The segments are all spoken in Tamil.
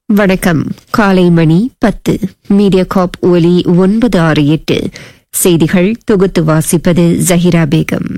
வணக்கம் காலை மணி பத்து மீடியா காப் ஒலி ஒன்பது ஆறு எட்டு செய்திகள் தொகுத்து வாசிப்பது ஜஹிரா பேகம்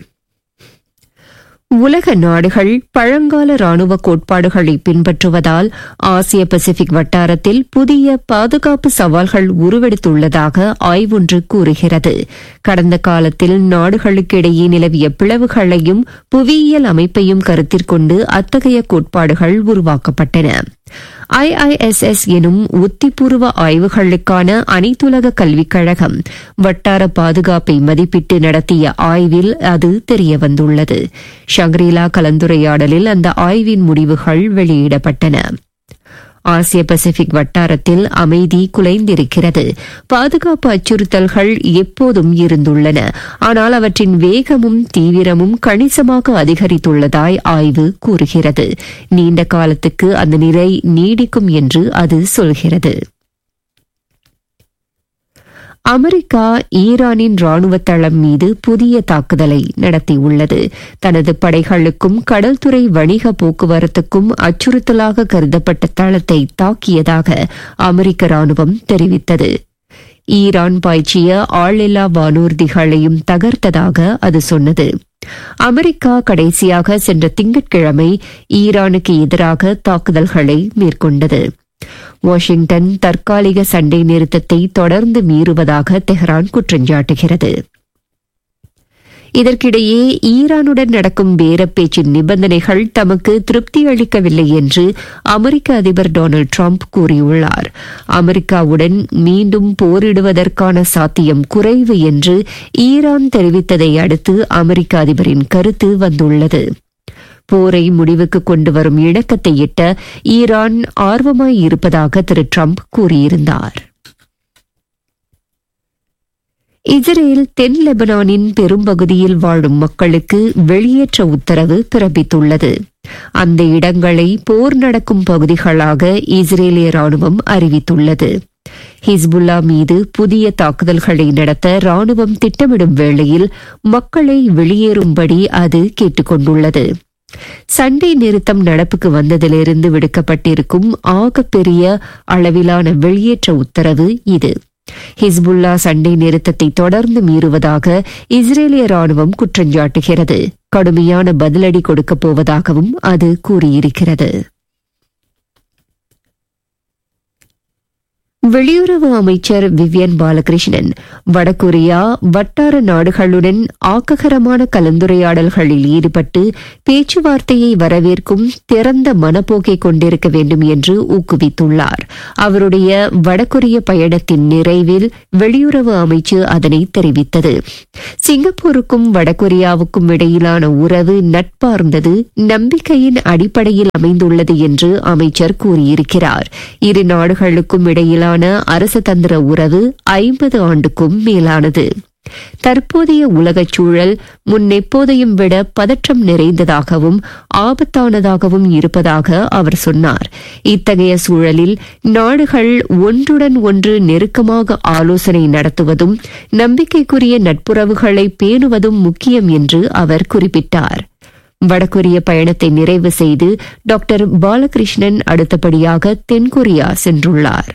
உலக நாடுகள் பழங்கால ராணுவ கோட்பாடுகளை பின்பற்றுவதால் ஆசிய பசிபிக் வட்டாரத்தில் புதிய பாதுகாப்பு சவால்கள் உருவெடுத்துள்ளதாக ஆய்வொன்று கூறுகிறது கடந்த காலத்தில் நாடுகளுக்கிடையே நிலவிய பிளவுகளையும் புவியியல் அமைப்பையும் கருத்திற்கொண்டு அத்தகைய கோட்பாடுகள் உருவாக்கப்பட்டன ஐஐஎஸ்எஸ் எனும் உத்திபூர்வ ஆய்வுகளுக்கான அனைத்துலக கல்விக் கழகம் வட்டார பாதுகாப்பை மதிப்பிட்டு நடத்திய ஆய்வில் அது தெரியவந்துள்ளது ஷங்க்ரீலா கலந்துரையாடலில் அந்த ஆய்வின் முடிவுகள் வெளியிடப்பட்டன ஆசிய பசிபிக் வட்டாரத்தில் அமைதி குலைந்திருக்கிறது பாதுகாப்பு அச்சுறுத்தல்கள் எப்போதும் இருந்துள்ளன ஆனால் அவற்றின் வேகமும் தீவிரமும் கணிசமாக அதிகரித்துள்ளதாய் ஆய்வு கூறுகிறது நீண்ட காலத்துக்கு அந்த நிலை நீடிக்கும் என்று அது சொல்கிறது அமெரிக்கா ஈரானின் ராணுவ தளம் மீது புதிய தாக்குதலை நடத்தியுள்ளது தனது படைகளுக்கும் கடல்துறை வணிக போக்குவரத்துக்கும் அச்சுறுத்தலாக கருதப்பட்ட தளத்தை தாக்கியதாக அமெரிக்க ராணுவம் தெரிவித்தது ஈரான் பாய்ச்சிய ஆளில்லா வானூர்திகளையும் தகர்த்ததாக அது சொன்னது அமெரிக்கா கடைசியாக சென்ற திங்கட்கிழமை ஈரானுக்கு எதிராக தாக்குதல்களை மேற்கொண்டது வாஷிங்டன் தற்காலிக சண்டை நிறுத்தத்தை தொடர்ந்து மீறுவதாக தெஹ்ரான் குற்றஞ்சாட்டுகிறது இதற்கிடையே ஈரானுடன் நடக்கும் பேரப்பேச்சின் நிபந்தனைகள் தமக்கு திருப்தி அளிக்கவில்லை என்று அமெரிக்க அதிபர் டொனால்டு டிரம்ப் கூறியுள்ளார் அமெரிக்காவுடன் மீண்டும் போரிடுவதற்கான சாத்தியம் குறைவு என்று ஈரான் தெரிவித்ததை அடுத்து அமெரிக்க அதிபரின் கருத்து வந்துள்ளது போரை முடிவுக்கு கொண்டு வரும் இணக்கத்தை எட்ட ஈரான் ஆர்வமாய் இருப்பதாக திரு டிரம்ப் கூறியிருந்தார் இஸ்ரேல் தென் லெபனானின் பெரும்பகுதியில் வாழும் மக்களுக்கு வெளியேற்ற உத்தரவு பிறப்பித்துள்ளது அந்த இடங்களை போர் நடக்கும் பகுதிகளாக இஸ்ரேலிய ராணுவம் அறிவித்துள்ளது ஹிஸ்புல்லா மீது புதிய தாக்குதல்களை நடத்த ராணுவம் திட்டமிடும் வேளையில் மக்களை வெளியேறும்படி அது கேட்டுக் கொண்டுள்ளது சண்டை நிறுத்தம் நடப்புக்கு வந்ததிலிருந்து விடுக்கப்பட்டிருக்கும் ஆகப்பெரிய அளவிலான வெளியேற்ற உத்தரவு இது ஹிஸ்புல்லா சண்டை நிறுத்தத்தை தொடர்ந்து மீறுவதாக இஸ்ரேலிய ராணுவம் குற்றஞ்சாட்டுகிறது கடுமையான பதிலடி கொடுக்கப் போவதாகவும் அது கூறியிருக்கிறது வெளியுறவு அமைச்சர் விவியன் பாலகிருஷ்ணன் வடகொரியா வட்டார நாடுகளுடன் ஆக்ககரமான கலந்துரையாடல்களில் ஈடுபட்டு பேச்சுவார்த்தையை வரவேற்கும் திறந்த மனப்போக்கை கொண்டிருக்க வேண்டும் என்று ஊக்குவித்துள்ளார் அவருடைய வடகொரிய பயணத்தின் நிறைவில் வெளியுறவு அமைச்சு அதனை தெரிவித்தது சிங்கப்பூருக்கும் வடகொரியாவுக்கும் இடையிலான உறவு நட்பார்ந்தது நம்பிக்கையின் அடிப்படையில் அமைந்துள்ளது என்று அமைச்சர் கூறியிருக்கிறார் இரு நாடுகளுக்கும் இடையிலான இடையிலான அரசதந்திர உறவு ஐம்பது ஆண்டுக்கும் மேலானது தற்போதைய உலகச் சூழல் முன்னெப்போதையும் விட பதற்றம் நிறைந்ததாகவும் ஆபத்தானதாகவும் இருப்பதாக அவர் சொன்னார் இத்தகைய சூழலில் நாடுகள் ஒன்றுடன் ஒன்று நெருக்கமாக ஆலோசனை நடத்துவதும் நம்பிக்கைக்குரிய நட்புறவுகளை பேணுவதும் முக்கியம் என்று அவர் குறிப்பிட்டார் வடகொரிய பயணத்தை நிறைவு செய்து டாக்டர் பாலகிருஷ்ணன் அடுத்தபடியாக தென்கொரியா சென்றுள்ளார்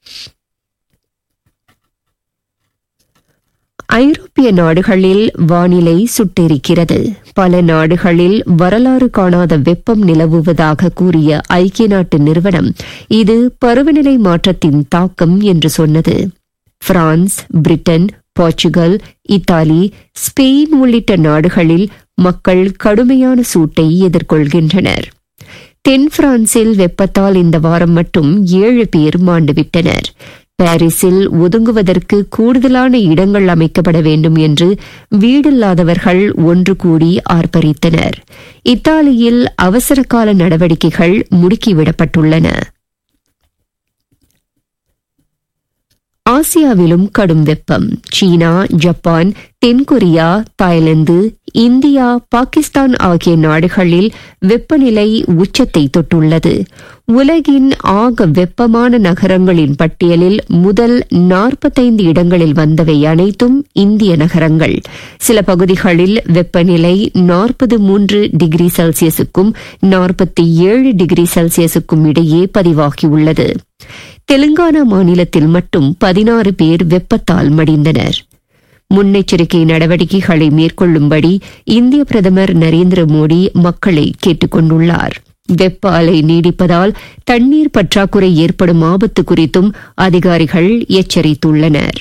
ஐரோப்பிய நாடுகளில் வானிலை சுட்டெரிக்கிறது பல நாடுகளில் வரலாறு காணாத வெப்பம் நிலவுவதாக கூறிய ஐக்கிய நாட்டு நிறுவனம் இது பருவநிலை மாற்றத்தின் தாக்கம் என்று சொன்னது France Britain Portugal Italy Spain உள்ளிட்ட நாடுகளில் மக்கள் கடுமையான சூட்டை எதிர்கொள்கின்றனர் தென் பிரான்சில் வெப்பத்தால் இந்த வாரம் மட்டும் ஏழு பேர் மாண்டுவிட்டனர் பாரிஸில் ஒதுங்குவதற்கு கூடுதலான இடங்கள் அமைக்கப்பட வேண்டும் என்று வீடில்லாதவர்கள் ஒன்று கூடி ஆர்ப்பரித்தனர் இத்தாலியில் அவசர கால நடவடிக்கைகள் முடுக்கிவிடப்பட்டுள்ளன ஆசியாவிலும் கடும் வெப்பம் சீனா ஜப்பான் தென்கொரியா தாய்லாந்து இந்தியா பாகிஸ்தான் ஆகிய நாடுகளில் வெப்பநிலை உச்சத்தை தொட்டுள்ளது உலகின் ஆக வெப்பமான நகரங்களின் பட்டியலில் முதல் நாற்பத்தைந்து இடங்களில் வந்தவை அனைத்தும் இந்திய நகரங்கள் சில பகுதிகளில் வெப்பநிலை நாற்பது மூன்று டிகிரி செல்சியஸுக்கும் நாற்பத்தி ஏழு டிகிரி செல்சியஸுக்கும் இடையே பதிவாகியுள்ளது தெலுங்கானா மாநிலத்தில் மட்டும் பதினாறு பேர் வெப்பத்தால் மடிந்தனர் முன்னெச்சரிக்கை நடவடிக்கைகளை மேற்கொள்ளும்படி இந்திய பிரதமர் நரேந்திர மோடி மக்களை கேட்டுக் கொண்டுள்ளார் வெப்ப அலை நீடிப்பதால் தண்ணீர் பற்றாக்குறை ஏற்படும் ஆபத்து குறித்தும் அதிகாரிகள் எச்சரித்துள்ளனர்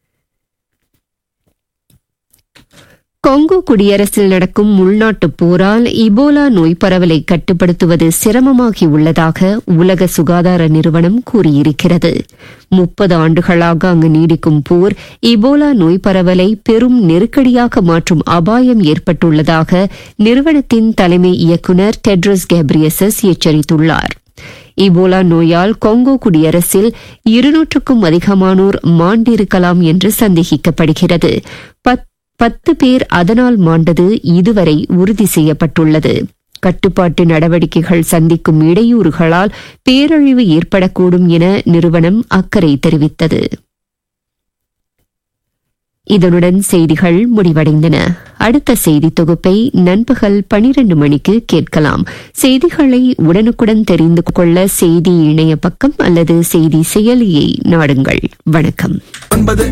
கொங்கோ குடியரசில் நடக்கும் உள்நாட்டுப் போரால் இபோலா நோய் பரவலை கட்டுப்படுத்துவது சிரமமாகி உள்ளதாக உலக சுகாதார நிறுவனம் கூறியிருக்கிறது முப்பது ஆண்டுகளாக அங்கு நீடிக்கும் போர் இபோலா நோய் பரவலை பெரும் நெருக்கடியாக மாற்றும் அபாயம் ஏற்பட்டுள்ளதாக நிறுவனத்தின் தலைமை இயக்குநர் டெட்ரஸ் கேப்ரியசஸ் எச்சரித்துள்ளார் இபோலா நோயால் கொங்கோ குடியரசில் இருநூற்றுக்கும் அதிகமானோர் மாண்டிருக்கலாம் என்று சந்தேகிக்கப்படுகிறது பத்து பேர் அதனால் மாண்டது இதுவரை உறுதி செய்யப்பட்டுள்ளது கட்டுப்பாட்டு நடவடிக்கைகள் சந்திக்கும் இடையூறுகளால் பேரழிவு ஏற்படக்கூடும் என நிறுவனம் அக்கறை தெரிவித்தது இதனுடன் செய்திகள் முடிவடைந்தன அடுத்த செய்தி தொகுப்பை நண்பகல் பனிரண்டு மணிக்கு கேட்கலாம் செய்திகளை உடனுக்குடன் தெரிந்து கொள்ள செய்தி இணைய பக்கம் அல்லது செய்தி செயலியை நாடுங்கள் வணக்கம் ஒன்பது